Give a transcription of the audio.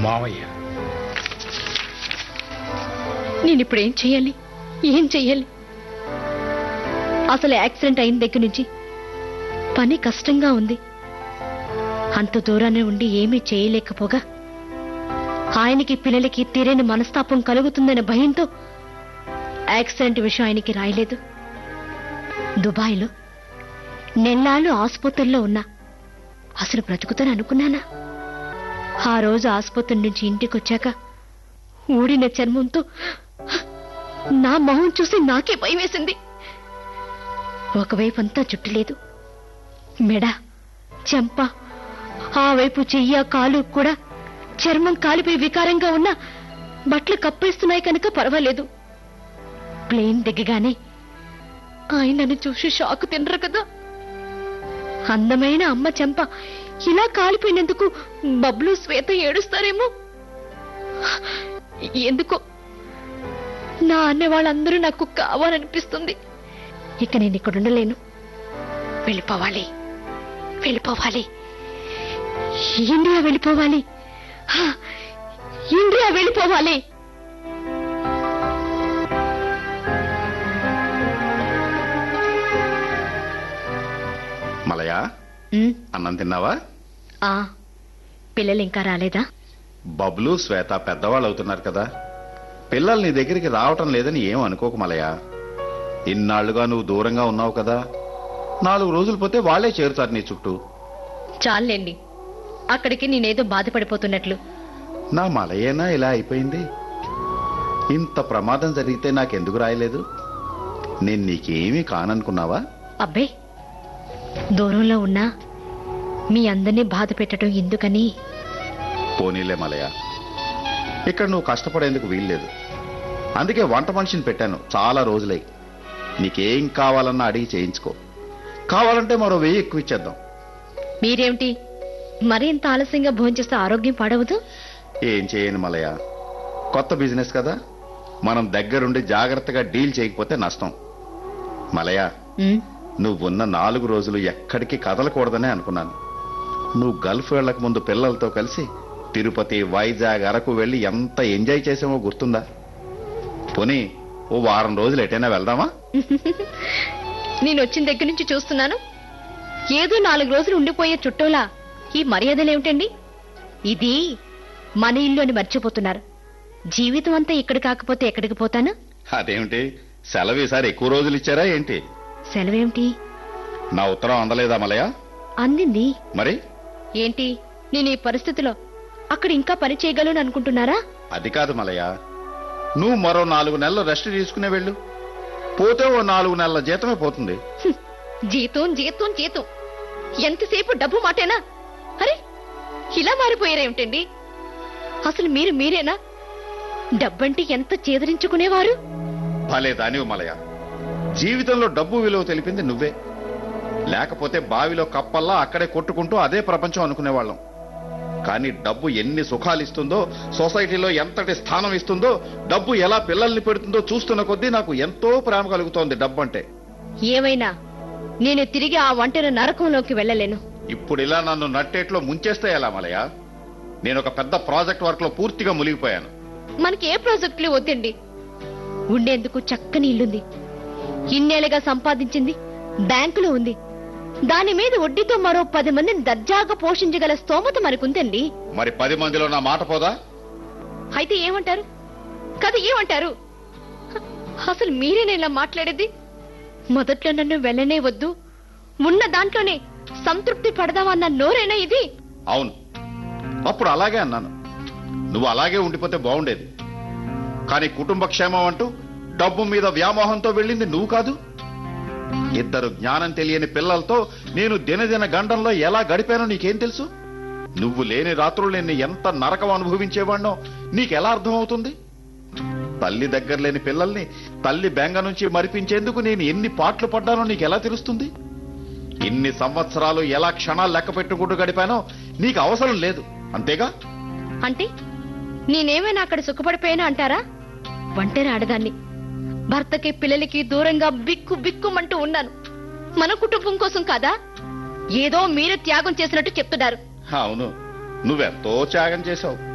మావయ్య నేను ఇప్పుడు ఏం చెయ్యాలి ఏం చెయ్యాలి అసలు యాక్సిడెంట్ అయిన దగ్గర నుంచి పని కష్టంగా ఉంది అంత దూరాన్ని ఉండి ఏమీ చేయలేకపోగా ఆయనకి పిల్లలకి తీరని మనస్తాపం కలుగుతుందనే భయంతో యాక్సిడెంట్ విషయం ఆయనకి రాయలేదు దుబాయ్లో నెల్లాళ్ళు ఆసుపత్రిలో ఉన్నా అసలు బ్రతుకుతాను అనుకున్నానా ఆ రోజు ఆసుపత్రి నుంచి ఇంటికి వచ్చాక ఊడిన చర్మంతో నా మొహం చూసి నాకే భయం వేసింది ఒకవైపు అంతా జుట్టు లేదు మెడ చెంప ఆ వైపు చెయ్య కాలు కూడా చర్మం కాలిపోయి వికారంగా ఉన్న బట్టలు కప్పేస్తున్నాయి కనుక పర్వాలేదు ప్లేన్ దిగగానే ఆయన నన్ను చూసి షాక్ తినరు కదా అందమైన అమ్మ చెంప ఇలా కాలిపోయినందుకు బబ్లు శ్వేత ఏడుస్తారేమో ఎందుకో నా అన్న వాళ్ళందరూ నాకు కావాలనిపిస్తుంది ఇక నేను ఇక్కడ ఉండలేను వెళ్ళిపోవాలి వెళ్ళిపోవాలి ఇండియా వెళ్ళిపోవాలి హా, ఇండియా వెళ్ళిపోవాలి మలయా ఉమ్, అన్నం తిన్నావా ఆ పిల్లలు ఇంకా రాలేదా బబ్లు శ్వేత పెద్దవాళ్ళు అవుతున్నారు కదా పిల్లలు నీ దగ్గరికి రావటం లేదని ఏం అనుకోకు మలయా ఇన్నాళ్లుగా నువ్వు దూరంగా ఉన్నావు కదా నాలుగు రోజులు పోతే వాళ్లే చేరుతారు నీ చుట్టూ చాలండి అక్కడికి నేనేదో బాధపడిపోతున్నట్లు నా మలయేనా ఇలా అయిపోయింది ఇంత ప్రమాదం జరిగితే నాకెందుకు రాయలేదు నేను నీకేమీ కాననుకున్నావా అబ్బే దూరంలో ఉన్నా మీ అందరినీ బాధ పెట్టడం ఎందుకని పోనీలే మలయ ఇక్కడ నువ్వు కష్టపడేందుకు వీల్లేదు అందుకే వంట మనిషిని పెట్టాను చాలా రోజులై నీకేం కావాలన్నా అడిగి చేయించుకో కావాలంటే మరో వెయ్యి ఎక్కువ ఇచ్చేద్దాం మీరేమిటి మరి ఇంత ఆలస్యంగా భోంచేస్తే ఆరోగ్యం పాడవదు ఏం చేయను మలయ కొత్త బిజినెస్ కదా మనం దగ్గరుండి జాగ్రత్తగా డీల్ చేయకపోతే నష్టం మలయ ఉమ్, నువ్వున్న నాలుగు రోజులు ఎక్కడికి కదలకూడదనే అనుకున్నాను నువ్వు గల్ఫ్ వెళ్ళక ముందు పిల్లలతో కలిసి తిరుపతి వైజాగ్ అరకు వెళ్ళి ఎంత ఎంజాయ్ చేసామో గుర్తుందా పోనీ ఓ వారం రోజులు ఎటైనా వెళ్దామా నేను వచ్చిన దగ్గర నుంచి చూస్తున్నాను ఏదో నాలుగు రోజులు ఉండిపోయే చుట్టూలా ఈ మర్యాదలేమిటండి ఇది మన ఇల్లు అని మర్చిపోతున్నారు జీవితం అంతా ఇక్కడ కాకపోతే ఎక్కడికి పోతాను అదేమిటి సెలవు ఈసారి ఎక్కువ రోజులు ఇచ్చారా ఏంటి సెలవేమిటి నా ఉత్తరం అందలేదా మలయ అందింది మరి ఏంటి నేను ఈ పరిస్థితిలో అక్కడ ఇంకా పని చేయగలను అనుకుంటున్నారా అది కాదు మలయ నువ్వు మరో నాలుగు నెలలు రెస్ట్ తీసుకునే వెళ్ళు పోతే ఓ నాలుగు నెలల జీతమే పోతుంది హ్మ్. జీతం జీతం జీతం ఎంతసేపు డబ్బు మాటేనా అరే ఇలా మారిపోయారేమిటండి అసలు మీరు మీరేనా డబ్బంటే ఎంత చేదరించుకునేవారు భలే దానివి మలయ జీవితంలో డబ్బు విలువ తెలిపింది నువ్వే లేకపోతే బావిలో కప్పల్లా అక్కడే కొట్టుకుంటూ అదే ప్రపంచం అనుకునేవాళ్ళం కానీ డబ్బు ఎన్ని సుఖాలు ఇస్తుందో సొసైటీలో ఎంతటి స్థానం ఇస్తుందో డబ్బు ఎలా పిల్లల్ని పెడుతుందో చూస్తున్న కొద్దీ నాకు ఎంతో ప్రేమ కలుగుతోంది డబ్బు అంటే ఏమైనా నేను తిరిగి ఆ వంటన నరకంలోకి వెళ్ళలేను ఇప్పుడు ఇలా నన్ను నట్టేట్లో ముంచేస్తే ఎలా మలయ నేను ఒక పెద్ద ప్రాజెక్ట్ వర్క్ లో పూర్తిగా మునిగిపోయాను మనకి ఏ ప్రాజెక్టులు వద్దండి ఉండేందుకు చక్కని ఇల్లుంది ఇన్నేళ్లుగా సంపాదించింది బ్యాంకులో ఉంది దాని మీద వడ్డీతో మరో పది మందిని దర్జాగా పోషించగల స్తోమత మనకుందండి మరి పది మందిలో నా మాట పోదా అయితే ఏమంటారు కదా ఏమంటారు హ, అసలు మీరేనా ఇలా మాట్లాడేది మొదట్లో నన్ను వెళ్ళనే వద్దు ఉన్న దాంట్లోనే సంతృప్తి పడదామన్న నోరేనా ఇది అవును అప్పుడు అలాగే అన్నాను నువ్వు అలాగే ఉండిపోతే బాగుండేది కానీ కుటుంబ క్షేమం అంటూ డబ్బు మీద వ్యామోహంతో వెళ్ళింది నువ్వు కాదు ఇద్దరు జ్ఞానం తెలియని పిల్లలతో నేను దినదిన గండంలో ఎలా గడిపానో నీకేం తెలుసు నువ్వు లేని రాత్రులు నేను ఎంత నరకం అనుభవించేవాణ్ణో నీకెలా అర్థమవుతుంది తల్లి దగ్గర లేని పిల్లల్ని తల్లి బెంగ నుంచి మరిపించేందుకు నేను ఎన్ని పాటలు పడ్డానో నీకెలా తెలుస్తుంది ఇన్ని సంవత్సరాలు ఎలా క్షణాలు లెక్క పెట్టుకుంటూ గడిపానో నీకు అవసరం లేదు అంతేగా అంటే నేనేమైనా అక్కడ సుఖపడిపోయానా అంటారా ఒంటరి ఆడదాన్ని భర్తకి పిల్లలకి దూరంగా బిక్కు బిక్కుమంటూ ఉన్నాను మన కుటుంబం కోసం కాదా ఏదో మీరే త్యాగం చేసినట్టు చెప్తున్నారు అవును నువ్వెంతో త్యాగం చేశావు